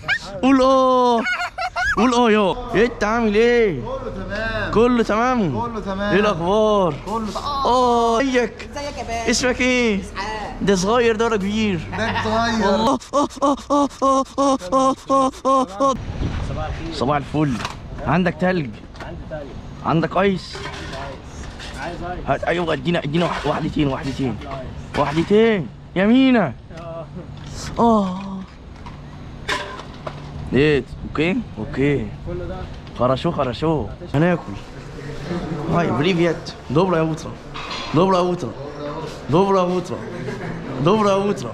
قول اه قول اه يا انت عامل ايه كله تمام كله تمام كله تمام ايه الاخبار كله تمام اه ازيك ازيك يا باشا اسمك ايه ده صغير ده ولا كبير ده صغير والله آه آه آه آه آه آه آه آه آه. صباح الفل عندك تلج عندك ايس هات ايوه ادينا ادينا واحد- واحدتين واحدتين واحدتين يمينة اه ايه اوكي اوكي хорошо хорошо هناكل هاي привет доброе утро доброе утро доброе утро доброе утро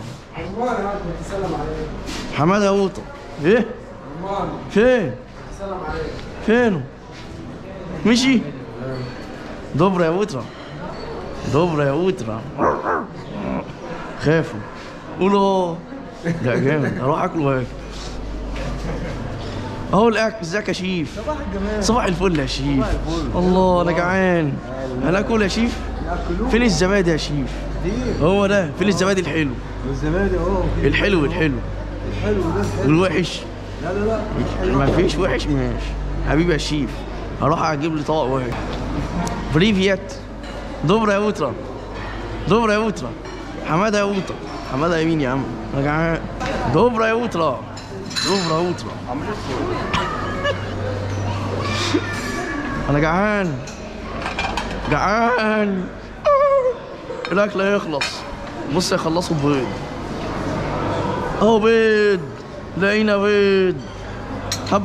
حماده اوطه ايه فين فين مشي доброе утро доброе утро خافوا قولوا ده جامد اروح اكل واكل اهو الاكل ازيك يا شيف صباح الجمال صباح الفل يا شيف الله انا جعان انا اكل يا شيف ياكلوه فين الزبادي يا شيف دي هو ده فين الزبادي الحلو والزبادي اهو الحلو الحلو الحلو ده الحلو والوحش لا لا لا ما فيش وحش ماشي حبيبي يا شيف هروح اجيب لي طبق واحد بريفيت دوبرا يا اوترا دوبرا يا اوترا حماده يا اوترا حماده يمين يا عم انا جعان دوبرا يا اوترا دوبرا يا اوترا انا جعان جعان الاكل هيخلص بص يخلصوا بيض اهو بيض لقينا بيض هب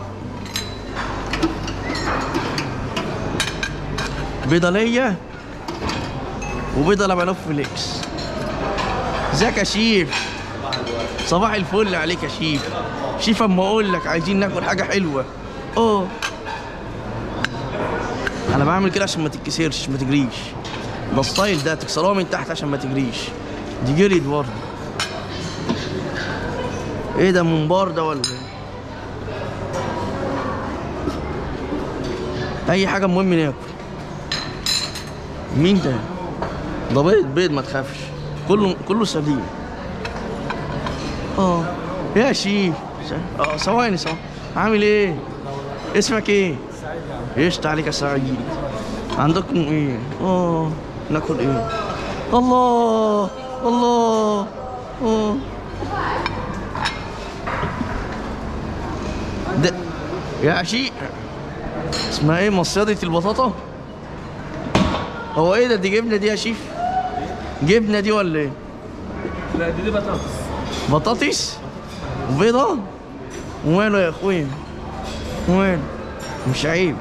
بيضة ليا وبيضة لبنوف فليكس ازيك يا شيف صباح الفل عليك يا شيف شيف اما اقول لك عايزين ناكل حاجة حلوة اه انا بعمل كده عشان ما تتكسرش ما تجريش ده الستايل ده تكسروها من تحت عشان ما تجريش دي جريت برضه ايه ده منبار ده ولا ايه اي حاجه المهم ناكل مين ده ده بيض بيض ما تخافش كله كله سليم اه يا شيف س- اه ثواني ثواني عامل ايه اسمك ايه ايش عليك يا سعيد عندكم ايه اه ناكل ايه الله الله اه ده يا شيء اسمها ايه مصيدة البطاطا هو ايه ده دي جبنة دي يا شيف جبنة دي ولا ايه لا دي دي بطاطس بطاطس وبيضة وماله يا اخويا وماله مش عيب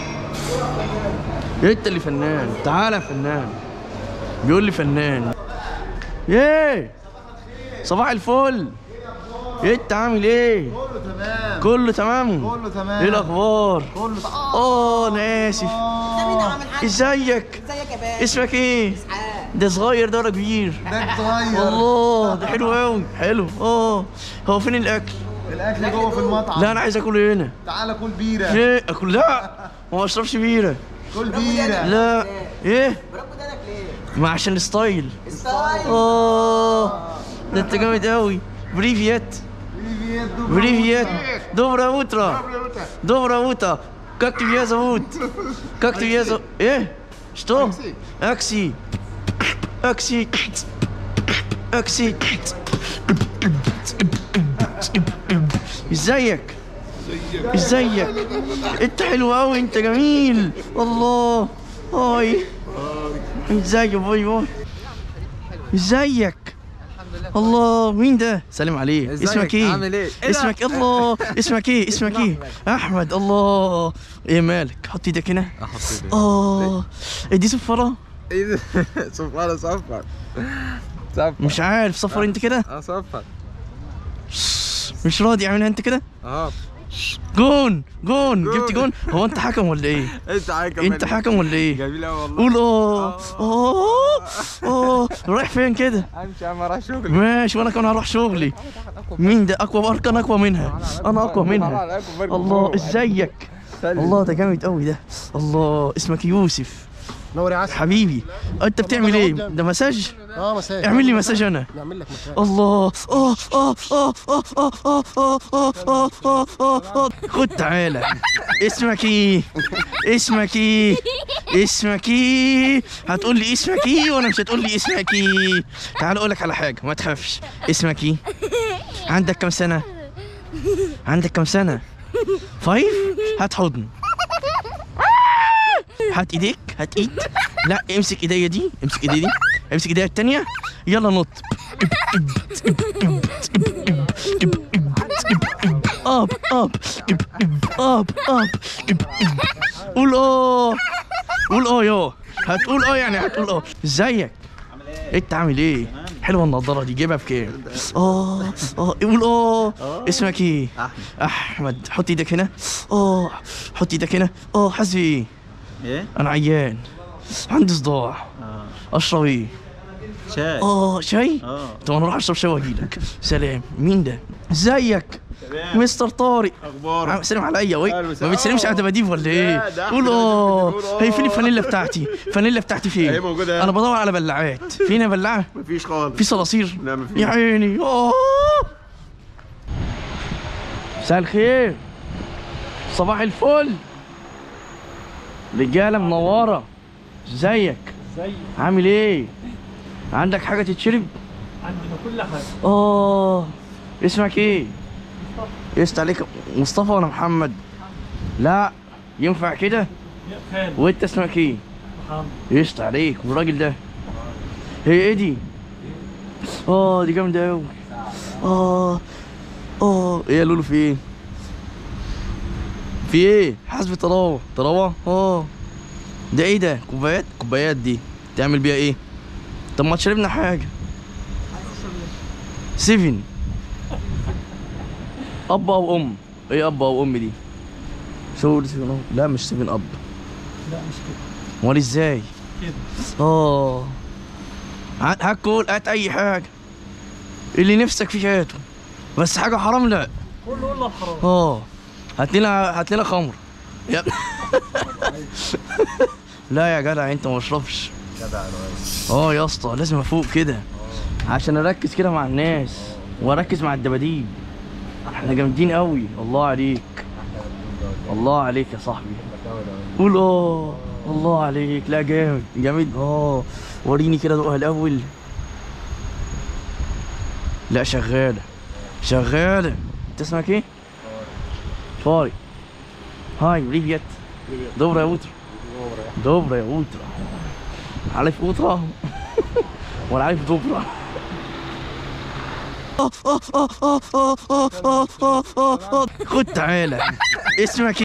انت اللي فنان تعالى يا فنان بيقول لي فنان ايه صباح الفل انت عامل ايه كله تمام كله تمام كله تمام ايه الاخبار كله تمام اه انا اسف ده مين عامل حاجه ازيك ازيك يا باشا اسمك ايه اسعاد ده صغير ده ولا كبير ده صغير الله ده حلو قوي حلو اه هو فين الاكل الاكل جوه في المطعم لا انا عايز اكل هنا تعالى كل بيره ليه اكل لا ما اشربش بيره كل بيره لا ايه بربو دانك ليه ما عشان الستايل ستايل اه ده انت جامد قوي بريفيت بريفيت بريفيت доброе утро доброе утро как тебя зовут как тебя зовут э что акси акси акси ازيك ازيك انت حلو قوي انت جميل الله هاي ازيك باي باي ازيك الله مين ده سلام عليه ازيك؟ اسمك ايه عامل ايه؟ ايه ده؟ اسمك الله اسمك ايه اسمك ايه احمد الله ايه مالك حط ايدك هنا احط ايدي اه إيه دي صفرة ايه ده صفر صفر صفر مش عارف صفر انت كده اه صفر مش راضي اعملها انت كده اه جون جون جون. جبت جون هو انت حكم ولا ايه انت حاجه انت حكم ولا ايه جميل قوي والله قول اه اه اه رايح فين كده امشي اما اروح شغلي ماشي وانا كمان هروح شغلي مين ده اقوى اركان اقوى منها انا اقوى منها الله ازيك الله ده جامد قوي ده الله اسمك يوسف نور يا عسل حبيبي انت بتعمل ايه ده مساج اه مساء اعمل لي مساج انا نعمل لك مساء الله آه آه آه آه آه آه آه آه آه آه آه آه. خد تعالى اسمك ايه اسمك ايه اسمك ايه هتقول لي اسمك ايه وانا مش هتقول لي اسمك ايه تعال اقول لك على حاجه ما تخافش اسمك ايه عندك كم سنه عندك كم سنه فايف هات حضن هات ايديك هات ايد لا امسك ايديا دي امسك ايديا دي امسك ايديا التانية يلا نط اب اب اب اب قول اه قول اه يا هتقول اه يعني هتقول اه ازيك انت عامل ايه حلوه النضاره دي جايبها بكام اه اه قول اه اسمك ايه احمد حط ايدك هنا اه حط ايدك هنا اه حاسس ايه ايه؟ انا عيان عندي صداع اه اشرب ايه شاي اه شاي اه طب انا اروح اشرب شاي واجيلك سلام مين ده ازيك تمام مستر طارق اخبارك عم- سلم عليا وي أهلا ما وسهلا. بتسلمش على دباديب ولا ايه لا، ده قول أحمد اه اللي بيقول هي فين آه. الفانيلا بتاعتي الفانيلا بتاعتي فين أهي موجودة. انا بدور على بلاعات فين بلاعه مفيش خالص في صراصير لا، مفيش. يا عيني اه مساء الخير صباح الفل رجاله منوره ازيك ازاي عامل ايه عندك حاجه تتشرب عندنا كل حاجه اه اسمك ايه يست عليك مصطفى ولا محمد لا ينفع كده يا خالد وانت اسمك ايه محمد يست عليك والراجل ده هي ايه دي اه دي جامده قوي اه اه ايه يا لولو في ايه في ايه حسب طراوه طراوه اه ده ايه ده كوبايات كوبايات دي تعمل بيها ايه طب ما تشربنا حاجه سيفن اب او ام ايه اب او ام دي شو سيفن أب؟ لا مش سيفن اب لا مش كده امال ازاي كده اه هات هات كل هات اي حاجه اللي نفسك فيه هاته بس حاجه حرام لا كله الا الحرام اه هات لنا هات لنا خمر يا لا يا جدع انت ما اشربش اه يا اسطى لازم افوق كده عشان اركز كده مع الناس واركز مع الدباديب احنا جامدين قوي الله عليك الله عليك يا صاحبي قول اه الله عليك لا جامد جامد اه وريني كده دوقها الاول لا شغاله شغاله انت اسمك ايه طارق هاي بريفيت доброе утро доброе утро عارف утро ولا عارف доброе خد تعالى اسمك